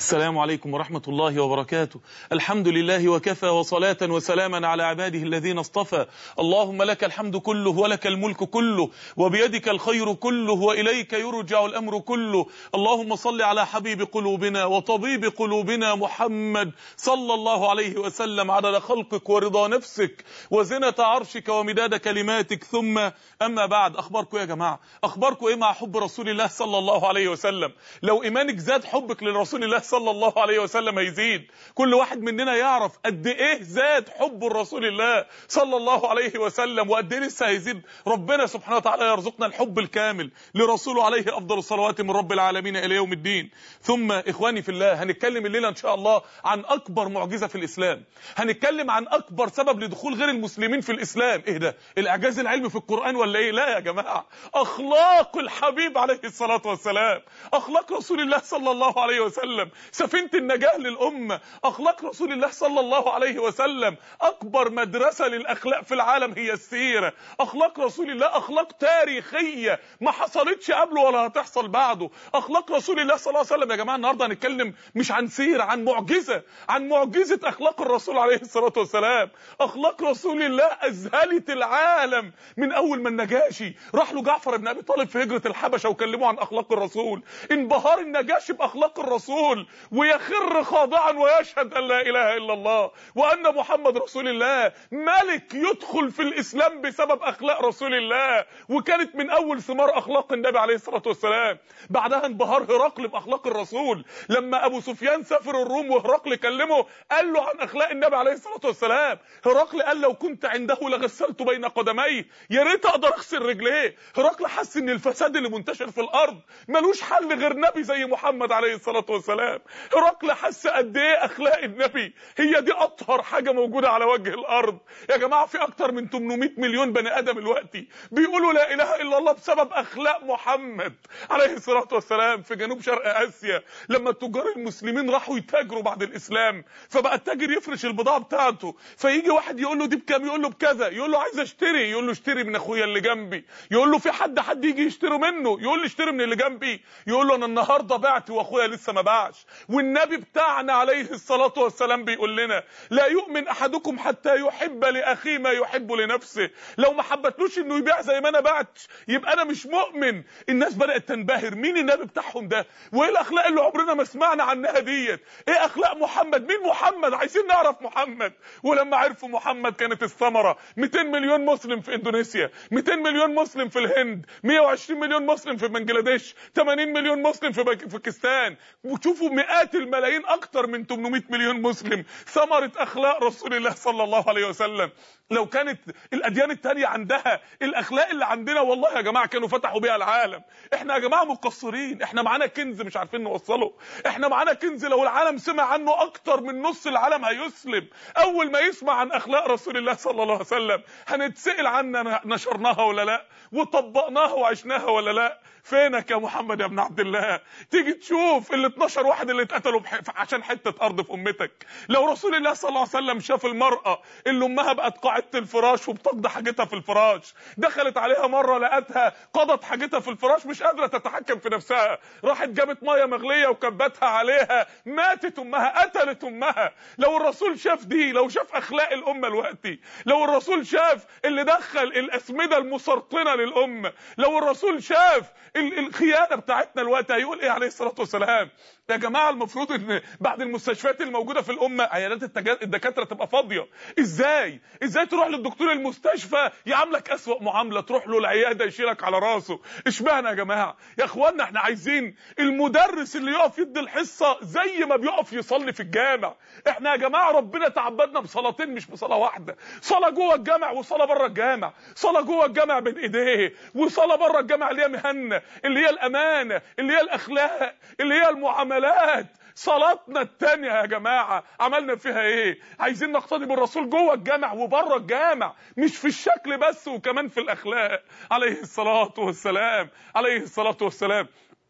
السلام عليكم ورحمة الله وبركاته الحمد لله وكفى وصلاة وسلاما على عباده الذين اصطفى اللهم لك الحمد كله ولك الملك كله وبيدك الخير كله وإليك يرجع الأمر كله اللهم صل على حبيب قلوبنا وطبيب قلوبنا محمد صلى الله عليه وسلم عدد خلقك ورضا نفسك وزنة عرشك ومداد كلماتك ثم أما بعد أخباركم يا جماعة أخباركم إيه مع حب رسول الله صلى الله عليه وسلم لو إيمانك زاد حبك لرسول الله صلى الله عليه وسلم هيزيد كل واحد مننا يعرف قد ايه زاد حب رسول الله صلى الله عليه وسلم وقد ايه لسه هيزيد ربنا سبحانه وتعالى يرزقنا الحب الكامل لرسوله عليه افضل الصلوات من رب العالمين الى يوم الدين ثم اخواني في الله هنتكلم الليله ان شاء الله عن اكبر معجزه في الاسلام هنتكلم عن اكبر سبب لدخول غير المسلمين في الاسلام ايه ده الاعجاز العلمي في القران ولا ايه لا يا جماعه اخلاق الحبيب عليه الصلاه والسلام اخلاق رسول الله صلى الله عليه وسلم سفينة النجاة للأمة أخلاق رسول الله صلى الله عليه وسلم أكبر مدرسة للأخلاق في العالم هي السيرة أخلاق رسول الله أخلاق تاريخية ما حصلتش قبله ولا هتحصل بعده أخلاق رسول الله صلى الله عليه وسلم يا جماعة النهاردة هنتكلم مش عن سيرة عن معجزة عن معجزة أخلاق الرسول عليه الصلاة والسلام أخلاق رسول الله أذهلت العالم من أول ما النجاشي راح له جعفر بن أبي طالب في هجرة الحبشة وكلمه عن أخلاق الرسول انبهار النجاشي بأخلاق الرسول ويخر خاضعا ويشهد ان لا اله الا الله وان محمد رسول الله ملك يدخل في الاسلام بسبب اخلاق رسول الله وكانت من اول ثمار اخلاق النبي عليه الصلاه والسلام بعدها انبهار هرقل باخلاق الرسول لما ابو سفيان سافر الروم وهرقل كلمه قال له عن اخلاق النبي عليه الصلاه والسلام هرقل قال لو كنت عنده لغسلت بين قدميه يا ريت اقدر اغسل رجليه هرقل حس ان الفساد اللي منتشر في الارض ملوش حل غير نبي زي محمد عليه الصلاه والسلام هرقل حس قد ايه اخلاق النبي هي دي اطهر حاجه موجوده على وجه الارض يا جماعه في اكتر من 800 مليون بني ادم دلوقتي بيقولوا لا اله الا الله بسبب اخلاق محمد عليه الصلاه والسلام في جنوب شرق اسيا لما التجار المسلمين راحوا يتاجروا بعد الاسلام فبقى التاجر يفرش البضاعه بتاعته فيجي واحد يقول له دي بكام يقول له بكذا يقول له عايز اشتري يقول له اشتري من اخويا اللي جنبي يقول له في حد حد يجي يشتري منه يقول له اشتري من اللي جنبي يقول له انا النهارده بعت واخويا لسه ما باعش والنبي بتاعنا عليه الصلاة والسلام بيقول لنا لا يؤمن احدكم حتى يحب لاخيه ما يحب لنفسه لو ما حبتلوش انه يبيع زي ما انا بعت يبقى انا مش مؤمن الناس بدأت تنبهر مين النبي بتاعهم ده وايه الاخلاق اللي عمرنا ما سمعنا عنها ديت ايه اخلاق محمد مين محمد عايزين نعرف محمد ولما عرفوا محمد كانت الثمرة 200 مليون مسلم في اندونيسيا 200 مليون مسلم في الهند 120 مليون مسلم في بنجلاديش 80 مليون مسلم في باكستان وتشوفوا مئات الملايين اكتر من 800 مليون مسلم ثمرة اخلاق رسول الله صلى الله عليه وسلم لو كانت الاديان التانية عندها الاخلاق اللي عندنا والله يا جماعة كانوا فتحوا بيها العالم احنا يا جماعة مقصرين احنا معانا كنز مش عارفين نوصله احنا معانا كنز لو العالم سمع عنه اكتر من نص العالم هيسلم اول ما يسمع عن اخلاق رسول الله صلى الله عليه وسلم هنتسأل عنها نشرناها ولا لا وطبقناها وعشناها ولا لا فينك يا محمد يا ابن عبد الله تيجي تشوف ال 12 واحد اللي اتقتلوا عشان حته ارض في امتك لو رسول الله صلى الله عليه وسلم شاف المراه اللي امها بقت قاعده الفراش وبتقضي حاجتها في الفراش دخلت عليها مره لقتها قضت حاجتها في الفراش مش قادره تتحكم في نفسها راحت جابت ميه مغليه وكبتها عليها ماتت امها قتلت امها لو الرسول شاف دي لو شاف اخلاق الامه دلوقتي لو الرسول شاف اللي دخل الاسمده المسرطنه للامه لو الرسول شاف الخيانه بتاعتنا الوقت هيقول ايه عليه الصلاه والسلام يا جماعه المفروض ان بعد المستشفيات الموجوده في الامه عيادات الدكاتره تبقى فاضيه ازاي ازاي تروح للدكتور المستشفى يعاملك اسوأ معامله تروح له العياده يشيلك على راسه اشمعنى يا جماعه يا اخوانا احنا عايزين المدرس اللي يقف يدي الحصه زي ما بيقف يصلي في الجامع احنا يا جماعه ربنا تعبدنا بصلاتين مش بصلاه واحده صلاه جوه الجامع وصلاه بره الجامع صلاه جوه الجامع بين ايديه وصلاه بره الجامع اللي هي مهنه اللي هي الامانه اللي هي الاخلاق اللي هي المعاملات صلاتنا التانية يا جماعة عملنا فيها ايه عايزين نقتدي بالرسول جوه الجامع وبره الجامع مش في الشكل بس وكمان في الاخلاق عليه الصلاة والسلام عليه الصلاة والسلام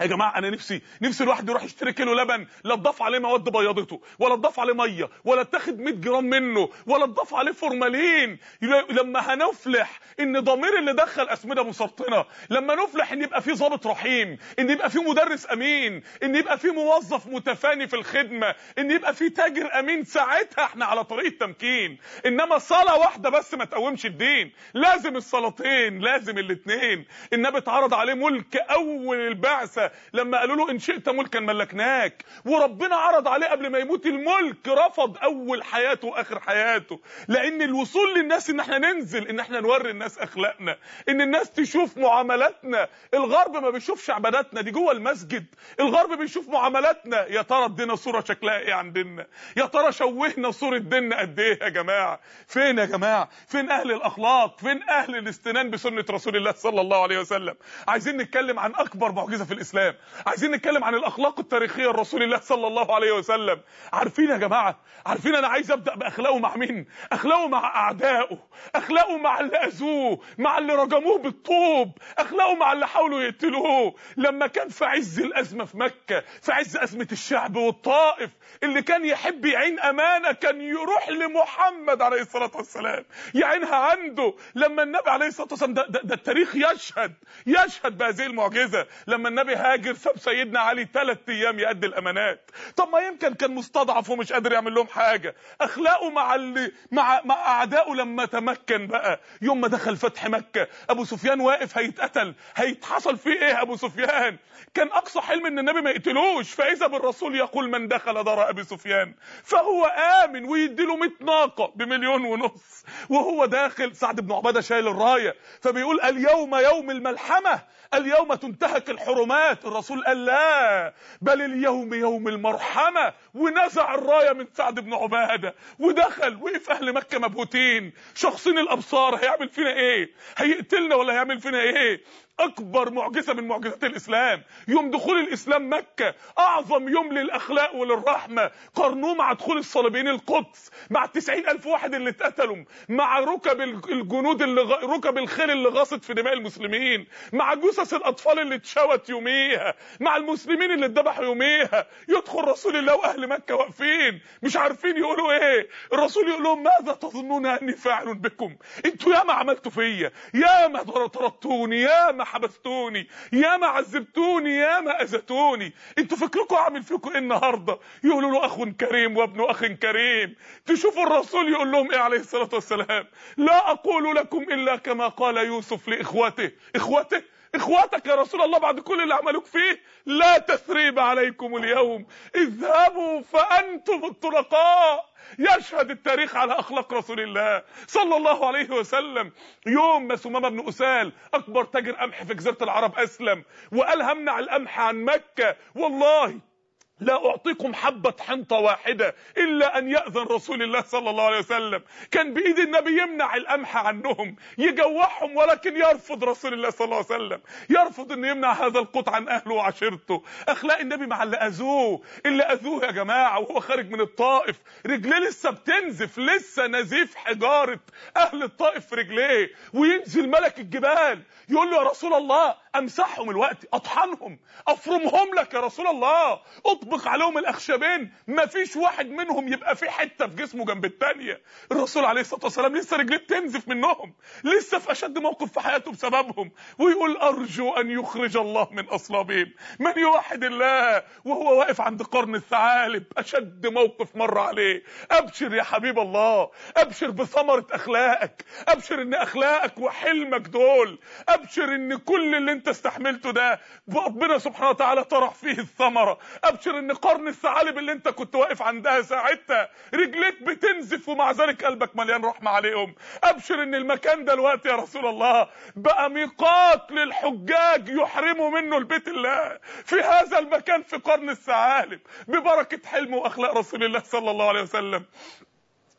يا جماعه انا نفسي نفسي الواحد يروح يشتري كيلو لبن لا تضاف عليه مواد بيضته ولا تضاف عليه ميه ولا تاخد 100 جرام منه ولا تضاف عليه فورمالين لما هنفلح ان ضمير اللي دخل اسمده مسرطنه لما نفلح ان يبقى في ضابط رحيم ان يبقى في مدرس امين ان يبقى في موظف متفاني في الخدمه ان يبقى في تاجر امين ساعتها احنا على طريق التمكين انما صلاه واحده بس ما تقومش الدين لازم الصلاتين لازم الاثنين النبي اتعرض عليه ملك اول البعثه لما قالوا له ان شئت ملكا ملكناك وربنا عرض عليه قبل ما يموت الملك رفض اول حياته واخر حياته لان الوصول للناس ان احنا ننزل ان احنا نوري الناس اخلاقنا ان الناس تشوف معاملاتنا الغرب ما بيشوفش عباداتنا دي جوه المسجد الغرب بيشوف معاملاتنا يا ترى ادينا صوره شكلها ايه عن ديننا يا ترى شوهنا صوره ديننا قد ايه يا جماعه فين يا جماعه فين اهل الاخلاق فين اهل الاستنان بسنه رسول الله صلى الله عليه وسلم عايزين نتكلم عن اكبر معجزه في الاسلام عايزين نتكلم عن الاخلاق التاريخيه لرسول الله صلى الله عليه وسلم عارفين يا جماعه عارفين انا عايز ابدا باخلاقه مع مين اخلاقه مع اعدائه اخلاقه مع اللي اذوه مع اللي رجموه بالطوب اخلاقه مع اللي حاولوا يقتلوه لما كان في عز الازمه في مكه في عز ازمه الشعب والطائف اللي كان يحب يعين امانه كان يروح لمحمد عليه الصلاه والسلام يعينها عنده لما النبي عليه الصلاه والسلام ده, ده, ده التاريخ يشهد يشهد بهذه المعجزه لما النبي هاجر ساب سيدنا علي ثلاث ايام يؤدي الامانات طب ما يمكن كان مستضعف ومش قادر يعمل لهم حاجه اخلاقه مع اللي مع مع اعدائه لما تمكن بقى يوم ما دخل فتح مكه ابو سفيان واقف هيتقتل هيتحصل فيه ايه ابو سفيان كان اقصى حلم ان النبي ما يقتلوش فاذا بالرسول يقول من دخل دار ابي سفيان فهو امن ويديله 100 ناقه بمليون ونص وهو داخل سعد بن عباده شايل الرايه فبيقول اليوم يوم الملحمه اليوم تنتهك الحرمات الرسول قال لا بل اليوم يوم المرحمه ونزع الرايه من سعد بن عباده ودخل وقف اهل مكه مبهوتين شخصين الابصار هيعمل فينا ايه هيقتلنا ولا هيعمل فينا ايه اكبر معجزه من معجزات الاسلام يوم دخول الاسلام مكه اعظم يوم للاخلاق وللرحمه قارنوه مع دخول الصليبيين القدس مع التسعين الف واحد اللي اتقتلوا مع ركب الجنود اللي غ... ركب الخيل اللي غاصت في دماء المسلمين مع جثث الاطفال اللي اتشوت يوميها مع المسلمين اللي اتذبحوا يوميها يدخل رسول الله واهل مكه واقفين مش عارفين يقولوا ايه الرسول يقول لهم ماذا تظنون اني فاعل بكم انتوا ياما عملتوا فيا ياما طردتوني ياما حبستوني ياما عذبتوني ياما اذتوني انتوا فكركم اعمل فيكم ايه النهارده يقولوا له اخ كريم وابن اخ كريم تشوفوا الرسول يقول لهم ايه عليه الصلاه والسلام لا اقول لكم الا كما قال يوسف لاخوته اخوته اخواتك يا رسول الله بعد كل اللي عملوك فيه لا تثريب عليكم اليوم اذهبوا فانتم الطلقاء يشهد التاريخ على اخلاق رسول الله صلى الله عليه وسلم يوم ما سمامه بن اسال اكبر تاجر قمح في جزيره العرب اسلم وقال همنع القمح عن مكه والله لا اعطيكم حبه حنطه واحده الا ان ياذن رسول الله صلى الله عليه وسلم كان بايد النبي يمنع القمح عنهم يجوعهم ولكن يرفض رسول الله صلى الله عليه وسلم يرفض انه يمنع هذا القوت عن اهله وعشيرته اخلاق النبي مع اللي اذوه اللي اذوه يا جماعه وهو خارج من الطائف رجليه لسه بتنزف لسه نزيف حجاره اهل الطائف في رجليه وينزل ملك الجبال يقول له يا رسول الله امسحهم الوقت اطحنهم افرمهم لك يا رسول الله اطبق عليهم الاخشبين مفيش واحد منهم يبقى في حته في جسمه جنب الثانيه الرسول عليه الصلاه والسلام لسه رجليه بتنزف منهم لسه في اشد موقف في حياته بسببهم ويقول ارجو ان يخرج الله من اصلابهم من يوحد الله وهو واقف عند قرن الثعالب اشد موقف مر عليه ابشر يا حبيب الله ابشر بثمره اخلاقك ابشر ان اخلاقك وحلمك دول ابشر ان كل اللي انت استحملته ده ربنا سبحانه وتعالى طرح فيه الثمره ابشر ان قرن الثعالب اللي انت كنت واقف عندها ساعتها رجليك بتنزف ومع ذلك قلبك مليان رحمه عليهم ابشر ان المكان ده الوقت يا رسول الله بقى ميقات للحجاج يحرموا منه البيت الله في هذا المكان في قرن الثعالب ببركه حلم واخلاق رسول الله صلى الله عليه وسلم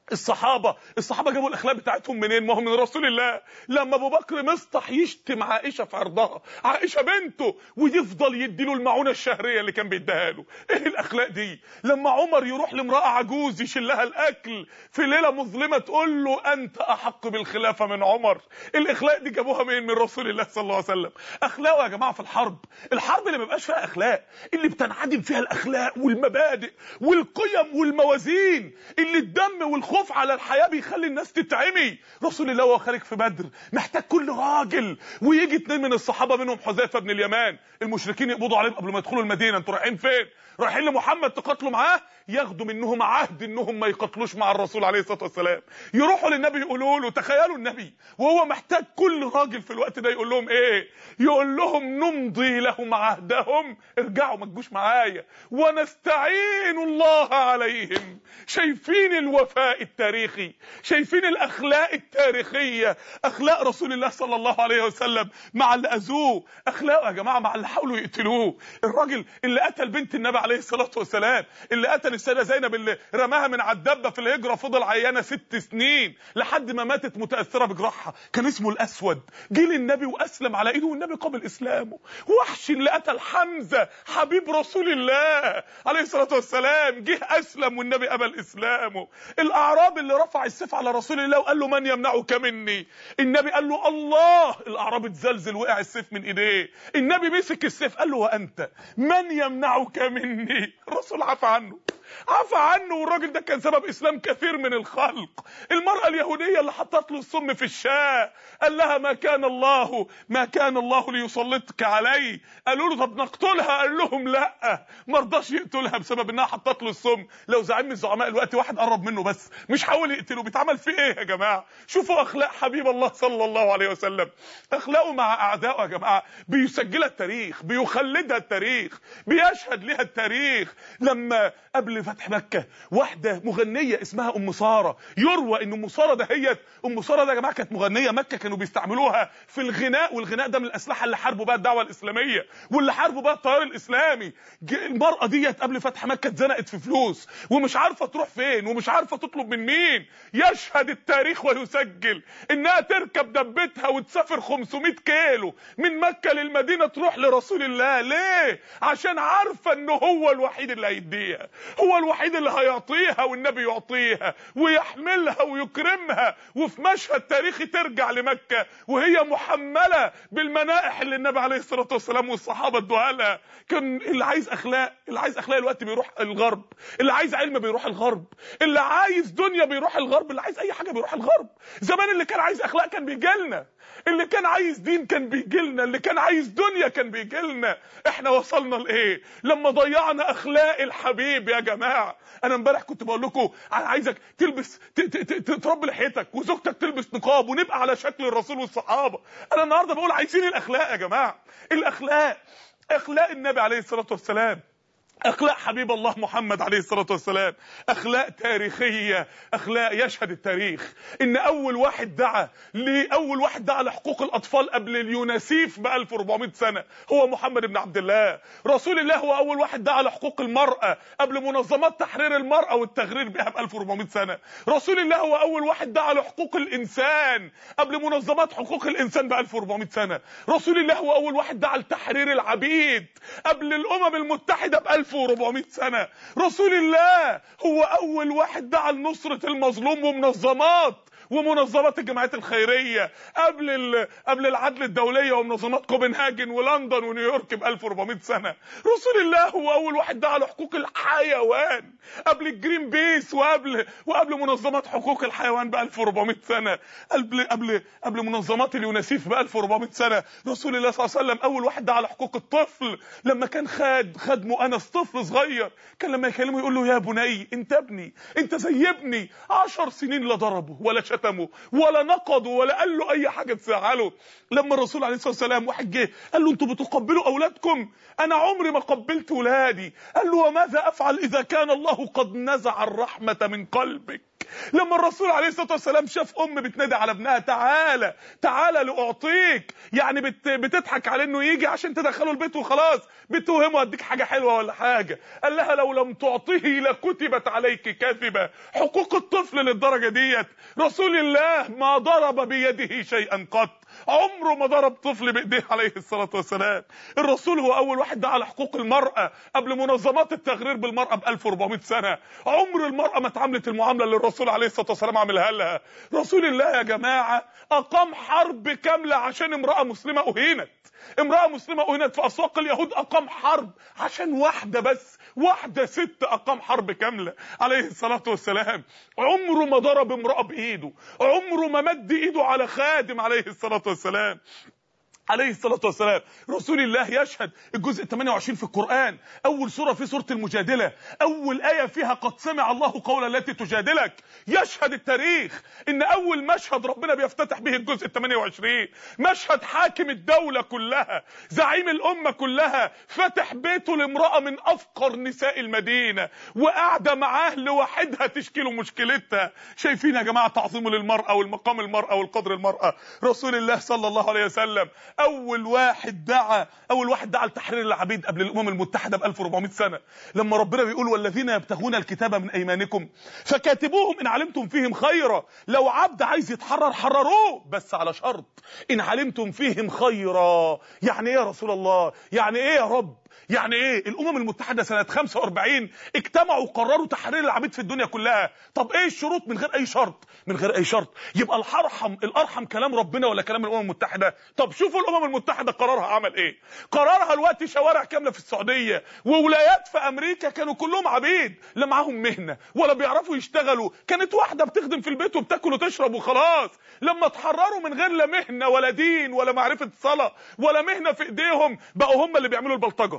الصحابه الصحابه جابوا الاخلاق بتاعتهم منين ما هو من رسول الله لما ابو بكر مصطح يشتم عائشه في عرضها عائشه بنته ويفضل يديله المعونه الشهريه اللي كان بيديها له ايه الاخلاق دي لما عمر يروح لامراه عجوز يشيل لها الاكل في ليله مظلمه تقول له انت احق بالخلافه من عمر الاخلاق دي جابوها منين من رسول الله صلى الله عليه وسلم اخلاقه يا جماعه في الحرب الحرب اللي ما بيبقاش فيها اخلاق اللي بتنعدم فيها الاخلاق والمبادئ والقيم والموازين اللي الدم والخوف الخوف على الحياه بيخلي الناس تتعمي رسول الله وهو خارج في بدر محتاج كل راجل ويجي اتنين من الصحابه منهم حذيفه بن اليمان المشركين يقبضوا عليهم قبل ما يدخلوا المدينه انتوا رايحين فين رايحين لمحمد تقاتلوا معاه ياخدوا منهم عهد انهم ما يقاتلوش مع الرسول عليه الصلاه والسلام يروحوا للنبي يقولوا له تخيلوا النبي وهو محتاج كل راجل في الوقت ده يقول لهم ايه يقول لهم نمضي لهم عهدهم ارجعوا ما تجوش معايا ونستعين الله عليهم شايفين الوفاء التاريخي شايفين الاخلاق التاريخيه اخلاق رسول الله صلى الله عليه وسلم مع اللي اذوه اخلاقه يا جماعه مع اللي حاولوا يقتلوه الراجل اللي قتل بنت النبي عليه الصلاه والسلام اللي قتل السيده زينب اللي رماها من على الدبه في الهجره فضل عيانه ست سنين لحد ما ماتت متاثره بجراحها كان اسمه الاسود جه للنبي واسلم على ايده والنبي قبل اسلامه وحش اللي قتل حمزه حبيب رسول الله عليه الصلاه والسلام جه اسلم والنبي قبل اسلامه الاعراب اللي رفع السيف على رسول الله وقال له من يمنعك مني النبي قال له الله الاعراب اتزلزل وقع السيف من ايديه النبي مسك السيف قال له وانت من يمنعك مني الرسول عفى عنه عفى عنه والراجل ده كان سبب اسلام كثير من الخلق المراه اليهوديه اللي حطت له السم في الشاة قال لها ما كان الله ما كان الله ليسلطك علي قالوا له طب نقتلها قال لهم لا ما رضاش يقتلها بسبب انها حطت له السم لو زعيم الزعماء الوقت واحد قرب منه بس مش حاول يقتله بيتعمل فيه ايه يا جماعه شوفوا اخلاق حبيب الله صلى الله عليه وسلم اخلاقه مع اعدائه يا جماعه بيسجلها التاريخ بيخلدها التاريخ بيشهد لها التاريخ لما قبل فتح مكه واحده مغنيه اسمها ام ساره يروى ان ام ساره دهيت ام ساره ده يا جماعه كانت مغنيه مكه كانوا بيستعملوها في الغناء والغناء ده من الاسلحه اللي حاربوا بقى الدعوه الاسلاميه واللي حاربوا بقى التيار الاسلامي المراه ديت قبل فتح مكه اتزنقت في فلوس ومش عارفه تروح فين ومش عارفه تطلب من مين يشهد التاريخ ويسجل انها تركب دبتها وتسافر 500 كيلو من مكه للمدينه تروح لرسول الله ليه عشان عارفه ان هو الوحيد اللي هيديها هو الوحيد اللي هيعطيها والنبي يعطيها ويحملها ويكرمها وفي مشهد تاريخي ترجع لمكة وهي محملة بالمنائح اللي النبي عليه الصلاة والسلام والصحابة ادوها لها كان اللي عايز اخلاق اللي عايز اخلاق الوقت بيروح الغرب اللي عايز علم بيروح الغرب اللي عايز دنيا بيروح الغرب اللي عايز اي حاجة بيروح الغرب زمان اللي كان عايز اخلاق كان بيجي لنا اللي كان عايز دين كان بيجي لنا اللي كان عايز دنيا كان بيجي لنا احنا وصلنا لايه لما ضيعنا اخلاق الحبيب يا جماعه انا امبارح كنت بقول لكم انا عايزك تلبس ت- ت- ت- تربي لحيتك وزوجتك تلبس نقاب ونبقى على شكل الرسول والصحابه انا النهارده بقول عايزين الاخلاق يا جماعه الاخلاق اخلاق النبي عليه الصلاه والسلام اخلاق حبيب الله محمد عليه الصلاه والسلام اخلاق تاريخيه اخلاق يشهد التاريخ ان اول واحد دعا لاول واحد دعا لحقوق الاطفال قبل اليونسيف ب 1400 سنه هو محمد بن عبد الله رسول الله هو اول واحد دعا لحقوق المراه قبل منظمات تحرير المراه والتغرير بها ب 1400 سنه رسول الله هو اول واحد دعا لحقوق الانسان قبل منظمات حقوق الانسان ب 1400 سنه رسول الله هو اول واحد دعا لتحرير العبيد قبل الامم المتحده ب 1400 سنه رسول الله هو اول واحد دعا لنصره المظلوم ومنظمات ومنظمات الجمعيات الخيريه قبل ال... قبل العدل الدوليه ومنظمات كوبنهاجن ولندن ونيويورك ب 1400 سنه رسول الله هو اول واحد دعا لحقوق الحيوان قبل الجرين بيس وقبل وقبل منظمات حقوق الحيوان ب 1400 سنه قبل قبل قبل منظمات اليونسيف ب 1400 سنه رسول الله صلى الله عليه وسلم اول واحد دعا لحقوق الطفل لما كان خاد خدمه انس طفل صغير كان لما يكلمه يقول له يا بني انت ابني انت زي ابني 10 سنين لا ضربه ولا شتمه ولا نقضه ولا قال له اي حاجه تزعله لما الرسول عليه الصلاه والسلام واحد جه قال له انتوا بتقبلوا اولادكم انا عمري ما قبلت ولادي قال له وماذا افعل اذا كان الله قد نزع الرحمه من قلبك لما الرسول عليه الصلاه والسلام شاف ام بتنادي على ابنها تعالى تعالى لاعطيك يعني بت بتضحك عليه انه يجي عشان تدخله البيت وخلاص بتوهمه اديك حاجه حلوه ولا حاجه قال لها لو لم تعطيه لكتبت عليك كذبه حقوق الطفل للدرجه ديت رسول الله ما ضرب بيده شيئا قط عمره ما ضرب طفل بايديه عليه الصلاه والسلام الرسول هو اول واحد دعا على حقوق المراه قبل منظمات التغرير بالمراه ب 1400 سنه عمر المراه ما اتعاملت المعامله اللي الرسول عليه الصلاه والسلام عملها لها رسول الله يا جماعه اقام حرب كامله عشان امراه مسلمه اهينت امراه مسلمه اهينت في اسواق اليهود اقام حرب عشان واحده بس واحده ست اقام حرب كامله عليه الصلاه والسلام عمره ما ضرب امراه بايده عمره ما مد ايده على خادم عليه الصلاه والسلام عليه الصلاة والسلام رسول الله يشهد الجزء 28 في القرآن أول سورة في سورة المجادلة أول آية فيها قد سمع الله قول التي تجادلك يشهد التاريخ إن أول مشهد ربنا بيفتتح به الجزء 28 مشهد حاكم الدولة كلها زعيم الأمة كلها فتح بيته لامرأة من أفقر نساء المدينة وقاعدة معاه لوحدها تشكيله مشكلتها شايفين يا جماعة تعظيمه للمرأة والمقام المرأة والقدر المرأة رسول الله صلى الله عليه وسلم اول واحد دعا اول واحد دعا لتحرير العبيد قبل الامم المتحده ب 1400 سنه لما ربنا بيقول والذين يبتغون الكتاب من ايمانكم فكاتبوهم ان علمتم فيهم خيرا لو عبد عايز يتحرر حرروه بس على شرط ان علمتم فيهم خيرا يعني ايه يا رسول الله يعني ايه يا رب يعني ايه الامم المتحده سنه 45 اجتمعوا وقرروا تحرير العبيد في الدنيا كلها طب ايه الشروط من غير اي شرط من غير اي شرط يبقى الارحم الارحم كلام ربنا ولا كلام الامم المتحده طب شوفوا الامم المتحده قرارها عمل ايه قرارها الوقت شوارع كامله في السعوديه وولايات في امريكا كانوا كلهم عبيد لا معاهم مهنه ولا بيعرفوا يشتغلوا كانت واحده بتخدم في البيت وبتاكل وتشرب وخلاص لما اتحرروا من غير لا مهنه ولا دين ولا معرفه صلاه ولا مهنه في ايديهم بقوا هم اللي بيعملوا البلطجه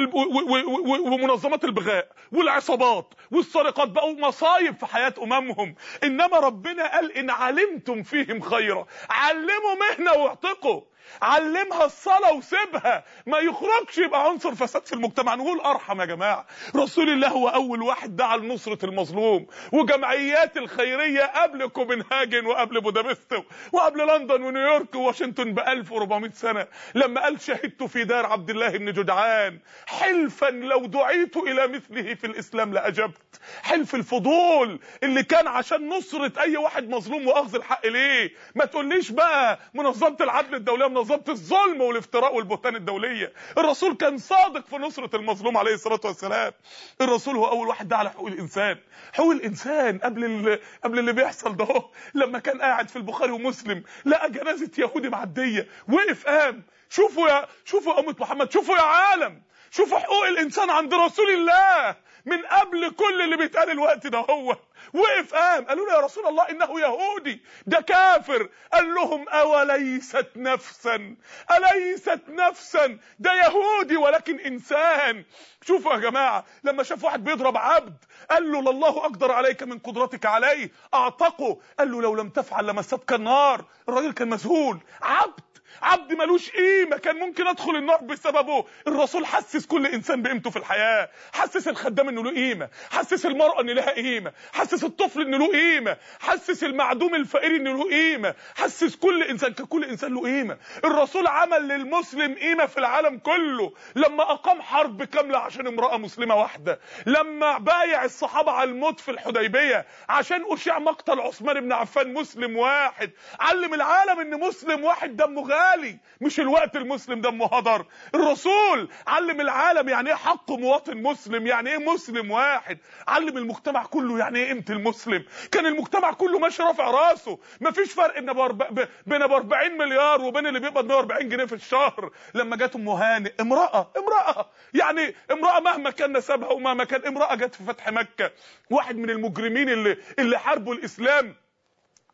ومنظمات البغاء والعصابات والسرقات بقوا مصايب في حياة أممهم إنما ربنا قال إن علمتم فيهم خيرا علموا مهنة واعتقوا علمها الصلاة وسيبها ما يخرجش يبقى عنصر فساد في المجتمع نقول ارحم يا جماعة رسول الله هو اول واحد دعا لنصرة المظلوم وجمعيات الخيرية قبل كوبنهاجن وقبل بودابست وقبل لندن ونيويورك وواشنطن ب 1400 سنة لما قال شهدت في دار عبد الله بن جدعان حلفا لو دعيت الى مثله في الاسلام لاجبت حلف الفضول اللي كان عشان نصرة اي واحد مظلوم واخذ الحق ليه ما تقوليش بقى منظمة العدل الدولية منظمة الظلم والافتراء والبهتان الدولية الرسول كان صادق في نصرة المظلوم عليه الصلاة والسلام الرسول هو اول واحد دعا على حقوق الانسان حقوق الانسان قبل ال... قبل اللي بيحصل ده لما كان قاعد في البخاري ومسلم لقى جنازة يهودي معدية وقف قام شوفوا يا شوفوا يا أمة محمد شوفوا يا عالم شوفوا حقوق الانسان عند رسول الله من قبل كل اللي بيتقال الوقت ده هو وقف قام قالوا له يا رسول الله انه يهودي ده كافر قال لهم اوليست نفسا اليست نفسا ده يهودي ولكن انسان شوفوا يا جماعه لما شاف واحد بيضرب عبد قال له لله اقدر عليك من قدرتك عليه اعتقه قال له لو لم تفعل لمستك النار الراجل كان مذهول عبد عبد ملوش قيمه كان ممكن ادخل النار بسببه الرسول حسس كل انسان بقيمته في الحياه حسس الخدام انه له قيمه حسس المراه ان لها قيمه حسس الطفل انه له قيمه حسس المعدوم الفقير انه له قيمه حسس كل انسان ككل انسان له قيمه الرسول عمل للمسلم قيمه في العالم كله لما اقام حرب كامله عشان امراه مسلمه واحده لما بايع الصحابه على الموت في الحديبيه عشان اشيع مقتل عثمان بن عفان مسلم واحد علم العالم ان مسلم واحد دمه غالي غالي مش الوقت المسلم دمه هدر الرسول علم العالم يعني ايه حق مواطن مسلم يعني ايه مسلم واحد علم المجتمع كله يعني ايه قيمه المسلم كان المجتمع كله ماشي رافع راسه مفيش فرق ان بين ابو 40 مليار وبين اللي بيقبض 140 جنيه في الشهر لما جت ام هانئ امراه امراه يعني امراه مهما كان نسبها ومهما كان امراه جت في فتح مكه واحد من المجرمين اللي اللي حاربوا الاسلام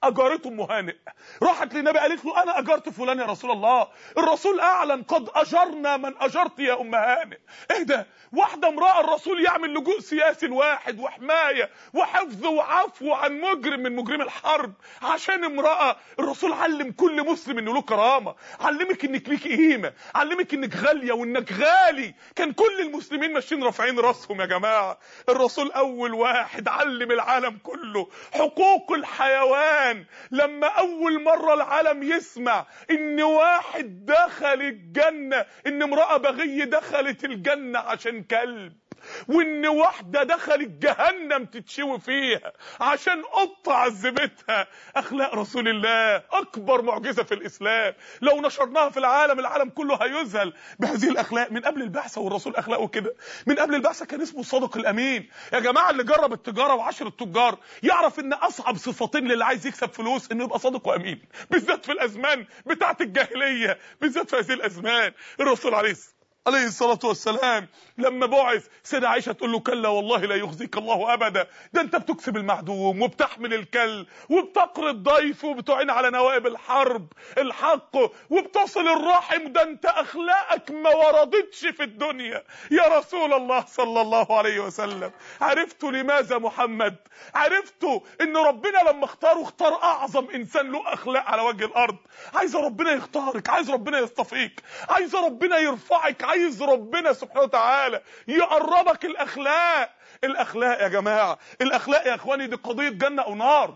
اجارته ام هانئ راحت للنبي قالت له انا اجرت فلان يا رسول الله الرسول اعلن قد اجرنا من اجرت يا ام هانئ ايه ده واحده امراه الرسول يعمل لجوء سياسي واحد وحمايه وحفظ وعفو عن مجرم من مجرمي الحرب عشان امراه الرسول علم كل مسلم انه له كرامه علمك انك ليك قيمه علمك انك غاليه وانك غالي كان كل المسلمين ماشيين رافعين راسهم يا جماعه الرسول اول واحد علم العالم كله حقوق الحيوان لما اول مره العالم يسمع ان واحد دخل الجنه ان امراه بغي دخلت الجنه عشان كلب وان واحده دخلت جهنم تتشوي فيها عشان قطه عذبتها اخلاق رسول الله اكبر معجزه في الاسلام لو نشرناها في العالم العالم كله هيذهل بهذه الاخلاق من قبل البعثه والرسول اخلاقه كده من قبل البعثه كان اسمه الصادق الامين يا جماعه اللي جرب التجاره وعشر التجار يعرف ان اصعب صفتين للي عايز يكسب فلوس انه يبقى صادق وامين بالذات في الازمان بتاعه الجاهليه بالذات في هذه الازمان الرسول عليه الصلاه عليه الصلاة والسلام لما بعث سيدة عائشة تقول له كلا والله لا يخزيك الله أبدا ده أنت بتكسب المعدوم وبتحمل الكل وبتقري الضيف وبتعين على نوائب الحرب الحق وبتصل الرحم ده أنت أخلاقك ما وردتش في الدنيا يا رسول الله صلى الله عليه وسلم عرفت لماذا محمد عرفت ان ربنا لما اختاره اختار اعظم انسان له اخلاق على وجه الارض عايز ربنا يختارك عايز ربنا يصطفيك عايز ربنا يرفعك عايز ربنا سبحانه وتعالى يقربك الاخلاق الاخلاق يا جماعه الاخلاق يا اخواني دي قضيه جنه او نار